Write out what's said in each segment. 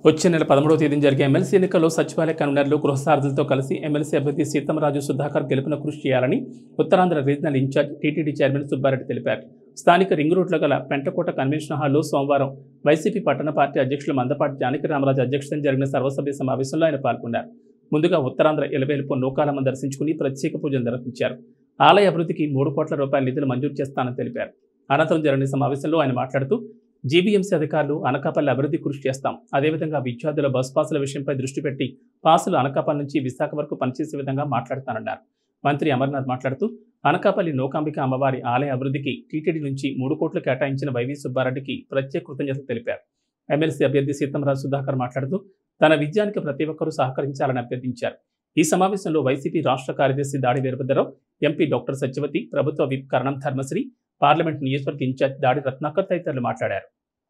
వచ్చే నెల పదమూడవ తేదీన జరిగే ఎమ్మెల్సీ ఎన్నికల్లో సచివాలయ కన్వీనర్లు గృహసారథులతో కలిసి ఎమ్మెల్సీ అభ్యర్థి సీతంరాజు సుధాకర్ గెలుపున కృషి చేయాలని Uttarandhra regional in-charge TTD chairman Subba Reddy తెలిపారు స్థానిక రింగ్ రోడ్లో గల పెంటకోట కన్వెన్షన్ హాల్లో సోమవారం వైసీపీ పట్టణ పార్టీ అధ్యక్షులు మందపాటి జానకి రామరాజు అధ్యక్షతన జరిగిన సర్వసభ్య సమావేశంలో ఆయన పాల్గొన్నారు ముందుగా ఉత్తరాంధ్ర ఎలవేలుపు నూకాలమ్మ దర్శించుకుని ప్రత్యేక పూజలు నిర్వహించారు ఆలయ అభివృద్ధికి మూడు కోట్ల రూపాయల నిధులు మంజూరు చేస్తానని తెలిపారు అనంతరం జరిగిన సమావేశంలో ఆయన మాట్లాడుతూ జీబీఎంసీ అధికారులు అనకాపల్లి అభివృద్ధి కృషి చేస్తాం అదేవిధంగా విద్యార్థుల బస్ పాసుల విషయంపై దృష్టి పెట్టి పాసులు అనకాపల్లి నుంచి విశాఖ వరకు పనిచేసే విధంగా మాట్లాడతానన్నారు మంత్రి అమర్నాథ్ మాట్లాడుతూ అనకాపల్లి నోకాంబిక అమ్మవారి ఆలయ అభివృద్ధికి టీటీడీ నుంచి మూడు కోట్లు కేటాయించిన వైవి సుబ్బారెడ్డికి ప్రత్యేక కృతజ్ఞతలు తెలిపారు ఎమ్మెల్సీ అభ్యర్థి సీతంరాజు సుధాకర్ మాట్లాడుతూ తన విజయానికి ప్రతి ఒక్కరూ సహకరించాలని అభ్యర్థించారు ఈ సమావేశంలో వైసీపీ రాష్ట్ర కార్యదర్శి దాడి వీరభద్రరావు ఎంపీ డాక్టర్ సత్యవతి ప్రభుత్వ విప్ కరణం ధర్మశ్రీ పార్లమెంట్ నియోజకవర్గ ఇన్ఛార్జ్ దాడి రత్నాకర్ తదితరులు మాట్లాడారు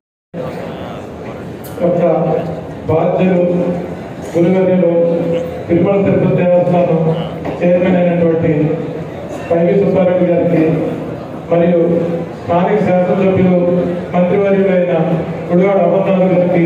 యొక్క బాధ్యులు గురువర్యులు తిరుమల తిరుపతి దేవస్థానం చైర్మన్ అయినటువంటి వైవి సుబ్బారెడ్డి గారికి మరియు స్థానిక శాసనసభ్యులు మంత్రివర్యులైన గుడివాడ అమర్నాథ్ గారికి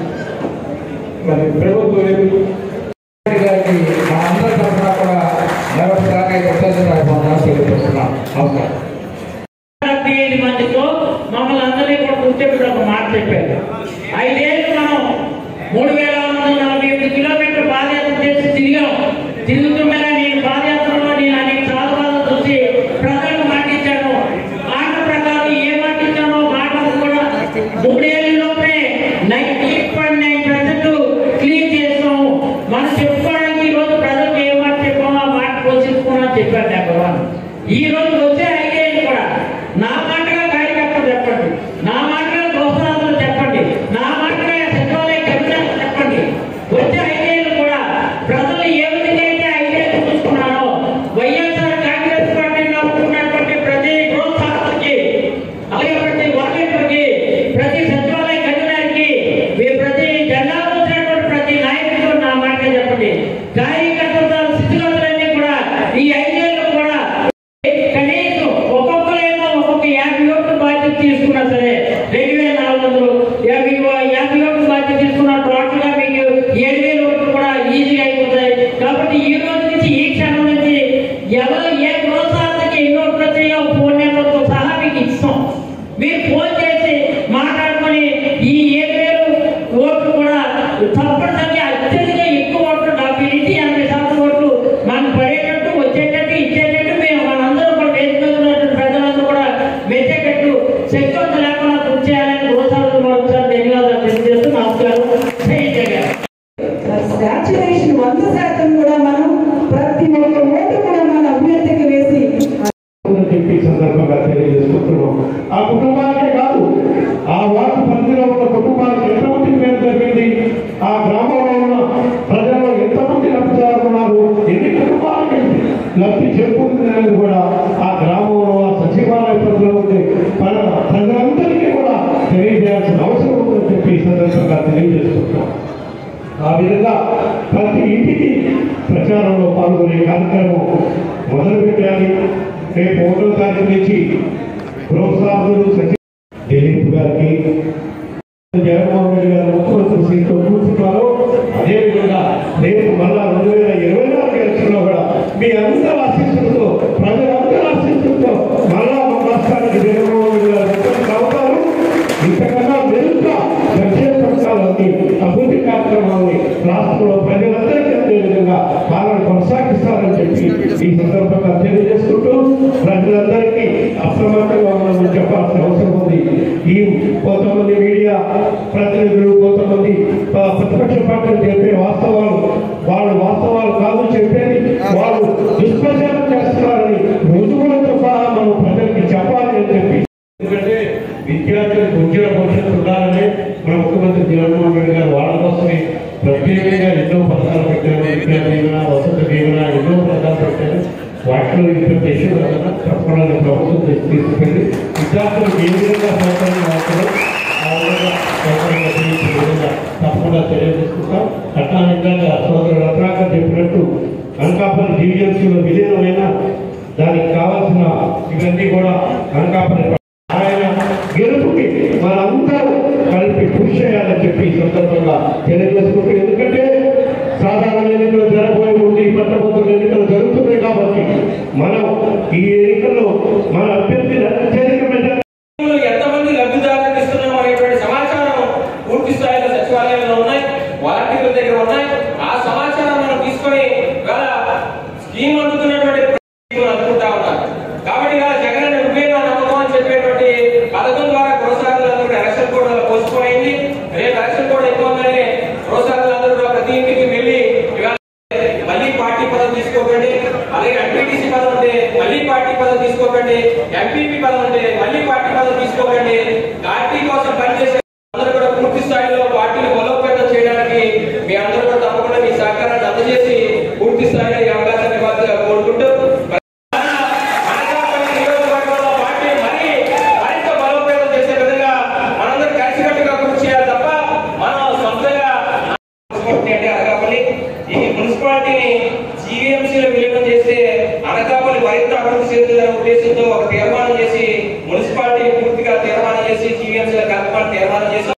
మరి ప్రభుత్వ విప్ గారికి మా అందరి తరఫున కూడా వ్యవస్థగా కృతజ్ఞతలు తెలియజేస్తున్నాం నమస్కారం నలభై ఐదు మందితో మమ్మల్ని అందరినీ కూడా కూర్చోబెట్టి ఒక మాట చెప్పారు ఐదేళ్ళు మనం మూడు వేల ఆరు వందల నలభై ఎనిమిది కిలోమీటర్ పాదయాత్ర చేసి తిరిగాం తిరుగుతుండగా నేను పాదయాత్రలో నేను అనేక సాధువాదాలు చూసి ప్రజలకు మాట ఇచ్చాను మాట ప్రకారం ఏ మాట ఇచ్చానో మాట కూడా మూడేళ్ళలోపే ninety point nine percent clean చేస్తాం మనం చెప్పుకోవడానికి ఈ రోజు ప్రజలకు ఏ మాట చెప్పామో ఆ మాట పోషించుకున్నా చెప్పారు నెంబర్ వన్ ఈ రోజు వచ్చే ఐదేళ్ళు కూడా నా మాటగా కార్యకర్తలు చెప్పండి నా మాటగా ప్రోత్సాహాలు చెప్పండి నా మాటగా సచివాలయ కమిషనర్ చెప్పండి వచ్చే ఐదేళ్ళు కూడా ప్రజలు ఏ విధంగా అయితే ఐదేళ్ళు చూసుకున్నారో వైఎస్ఆర్ కాంగ్రెస్ పార్టీలో ఉన్నటువంటి ప్రతి ప్రోత్సాహానికి అలాగే ప్రతి వాలంటీర్కి ప్రతి సచివాలయ కన్వీనర్కి మీ ప్రతి జెండా వచ్చినటువంటి ప్రతి నాయకుడు నా మాట చెప్పండి కార్యకర్తల స్థితిగతులన్నీ కూడా ఈ ఐదేళ్ళు కూడా కనీసం ఒక్కొక్కరేమో ఒక్కొక్క యాభై ఓట్లు బాధ్యత తీసుకున్నా సరే రెండు వేల నాలుగు వందలు యాభై ఓ- యాభై ఓట్లు బాధ్యత తీసుకున్న టోటల్ గా మీకు ఏడు వేల ఓట్లు కూడా ఈజీగా అయిపోతాయి కాబట్టి ఈ రోజు నుంచి ఈ క్షణం నుంచి ఎవరు ఏ ప్రోత్సాహానికి ఎన్ని ఓట్లు వచ్చాయో ఫోన్ నెంబర్తో సహా మీకు ఇస్తాం మీరు ఫోన్ చేసి మాట్లాడుకొని ఈ ఏడు వేలు ఓట్లు కూడా తప్పనిసరిగా అత్యధిక ఎక్కువ ఓట్లు డెబ్బై నుంచి ఎనభై శాతం ఓట్లు మనకు పడేటట్టు వచ్చేటట్టు ఇచ్చేటట్టు మేము మనందరూ కూడా వేదిక మీద ఉన్నటువంటి ప్రజలందరూ కూడా మెచ్చేటట్టు శక్తివంత లేకుండా కృషి చేయాలని గృహసారులు మరొకసారి ధన్యవాదాలు తెలియజేస్తూ నమస్కారం జై జగన్ సాచురేషన్ వంద శాతం కూడా మనం ప్రతి ఒక్క ఓటు కూడా మన అభ్యర్థికి వేసి అని చెప్పి ఈ సందర్భంగా తెలియజేసుకుంటున్నాం ఆ కుటుంబానికే కాదు ఆ వార్డు పరిధిలో ఉన్న కుటుంబానికి ఎంతమంది మేలు జరిగింది ఆ గ్రామంలో ఉన్న ప్రజల్లో ఎంతమంది లబ్ధిదారులు ఉన్నారు ఎన్ని కుటుంబాలకి లబ్ధి చేకూరుతుంది అనేది కూడా ఆ గ్రామంలో ఆ సచివాలయ పరిధిలో ఉండే ప్ర- ప్రజలందరికీ కూడా తెలియజేయాల్సిన అవసరం ఉందని చెప్పి ఈ సందర్భంగా తెలియజేస్తున్నాం ఆ విధంగా ప్రతి ఇంటికి ప్రచారంలో పాల్గొనే కార్యక్రమం మొదలుపెట్టాలి రేపు ఒకటో తారీఖు నుంచి ప్రోత్సాహులు సచివ దిలీప్ గారికి జగన్మోహన్ రెడ్డి గారు ముఖ్యమంత్రి సీట్లో కూర్చున్నారు అదేవిధంగా రేపు మళ్ళా రెండు వేల ఇరవై నాలుగు ఎలక్షన్లో కూడా మీ అందరి ఆశీస్సులతో ప్రజలందరి ఆశీస్సులతో మళ్ళా మన రాష్ట్రానికి జగన్మోహన్ రెడ్డి గారు ముఖ్యమంత్రి అవుతారు ఇంతకన్నా మెరుగ్గా సంక్షేమ పథకాలన్నీ అభివృద్ధి కార్యక్రమాలని రాష్ట్రంలో ప్రజలందరికీ అందే విధంగా పాలన కొనసాగిస్తారని చెప్పి ఈ సందర్భంగా తెలియజేసుకుంటూ ప్రజలందరికీ అప్రమత్తంగా ఉండమని చెప్పాల్సిన అవసరం ఉంది ఈ కొంతమంది మీడియా ప్రతినిధులు కొంతమంది ఆ, ప్రతిపక్ష పార్టీలు చెప్పే వాస్తవాలు వాళ్ళు వాస్తవాలు కాదు చెప్పేది వాళ్ళు దుష్ప్రచారం చేస్తున్నారని రుజువులతో సహా మనం ప్రజలకి చెప్పాలి అని చెప్పి ఎందుకంటే విద్యార్థులకు ఉద్యోగ భవిష్యత్తు ఉండాలని మన ముఖ్యమంత్రి జగన్మోహన్ రెడ్డి గారు వాళ్ళ కోసమే ప్రత్యేకంగా ఎన్నో పథకాలు పెట్టారు విద్యా దీవెన వసతి దీవెన ఎన్నో పథకాలు పెట్టారు వాటిలో ఇప్పుడు దేశం కదా తప్పకుండా ప్రభుత్వం తెచ్చి తీసుకెళ్ళి విద్యార్థులకు ఏ విధంగా సౌకర్యం అవుతుందో ఆ విధంగా సౌకర్యంగా చేయించే విధంగా తప్పకుండా తెలియజేసుకుంటాం అట్లా నిజంగా సోదరుడు రత్నాకర్ చెప్పినట్టు అనకాపల్లి జీవీఎంసీలో విలీనమైన దానికి కావాల్సిన ఇవన్నీ కూడా అనకాపల్లి ఆయన గెలుపు అభివృద్ధికి మనందరూ కలిపి కృషి చేయాలని చెప్పి ఈ సందర్భంగా తెలియజేసుకుంటూ ఎందుకంటే సాధారణ ఎన్నికలు జరగబోయే ముందు ఈ పట్టభద్రుల ఎన్నికలు జరుగుతున్నాయి కాబట్టి మనం ఈ ఎన్నికల్లో మన అభ్యర్థిని అత్యధిక మెజారిటీ స్కీములు ఎంతమంది లబ్ధిదారులకు ఇస్తున్నాం అనేటువంటి సమాచారం పూర్తి స్థాయిలో సచివాలయంలో ఉన్నాయి వాలంటీర్ల దగ్గర ఉన్నాయి ఆ సమాచారం మనం తీసుకొని ఇవాళ స్కీమ్ అందుతున్నటువంటి స్కీములు అందుకుంటా ఉన్నారు కాబట్టి ఇవాళ జగన్ అనే నువ్వే నా నమ్మకం అని చెప్పేటువంటి పథకం ద్వారా కొనసాగులందరూ కూడా ఎలక్షన్ కోడ్ వల్ల పోస్ట్పోన్ అయింది రేపు ఎలక్షన్ కోడ్ ఎక్కువగానే కొనసాగులందరూ కూడా ప్రతి ఇంటికి వెళ్ళి ఇవాళ మళ్ళీ పార్టీ పదం తీసుకోకండి అలాగే ఎంపీటీసీ పదం ఉంటే మళ్ళీ పార్టీ పదం తీసుకోకండి ఎంపీపీ పదం ఉంటే మళ్ళీ పార్టీ పదం తీసుకోకండి పార్టీ కోసం పనిచేసే అందరూ కూడా పూర్తి స్థాయిలో పార్టీని బలోపేతం చేయడానికి మీ అందరూ కూడా తప్పకుండా మీ సహకారాన్ని అందజేసి పూర్తి స్థాయిలో ఈ అవకాశాన్ని ఇవ్వాల్సిగా కోరుకుంటూ మన అనకాపల్లి నియోజకవర్గంలో పార్టీ మరీ మరింత బలోపేతం చేసే విధంగా మనందరం కలిసికట్టుగా కృషి చేయాలి తప్ప మనం సొంతంగా మున్సిపాలిటీ అంటే అనకాపల్లి ఈ మున్సిపాలిటీని జీవీఎంసీలో విలీనం చేస్తే అనకాపల్లి మరింత అభివృద్ధి చెందుతున్న ఉద్దేశంతో ఒక తీర్మానం చేసి మున్సిపాలిటీ పూర్తిగా తీర్మానం చేసి జీవీఎంసీలో కలపాలని తీర్మానం చేసి